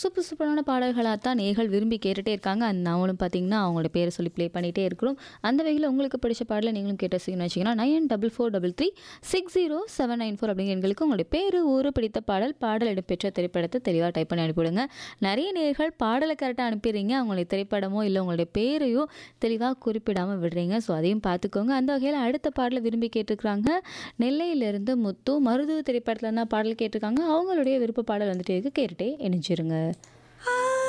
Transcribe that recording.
super சூப்பரான பாடல்களாக தான் நேர்கள் விரும்பி கேட்டுகிட்டே இருக்காங்க அந்த நாங்களும் பார்த்தீங்கன்னா அவங்களோட பேரை சொல்லி ப்ளே பண்ணிகிட்டே இருக்கிறோம் அந்த வகையில் உங்களுக்கு பிடிச்ச பாடலை நீங்களும் கேட்ட செய்யணும் வச்சிங்கன்னா nine double four double three six zero seven nine four அப்படிங்கிற எண்களுக்கு உங்களுடைய பேர் ஊர் பிடித்த பாடல் பாடல் இடம்பெற்ற திரைப்படத்தை தெளிவாக டைப் பண்ணி அனுப்பிவிடுங்க நிறைய நேர்கள் பாடலை கரெக்டாக அனுப்பிடுறீங்க அவங்களுடைய திரைப்படமோ இல்லை உங்களுடைய பேரையோ தெளிவாக குறிப்பிடாமல் விடுறீங்க ஸோ அதையும் பார்த்துக்கோங்க அந்த வகையில் அடுத்த பாடலை விரும்பி கேட்டிருக்கிறாங்க நெல்லையிலிருந்து முத்து மருது திரைப்படத்தில் தான் பாடல் கேட்டிருக்காங்க அவங்களுடைய விருப்ப பாடல் வந்துட்டு இருக்கு கேட்டுட்டே இணைஞ்சிருங்க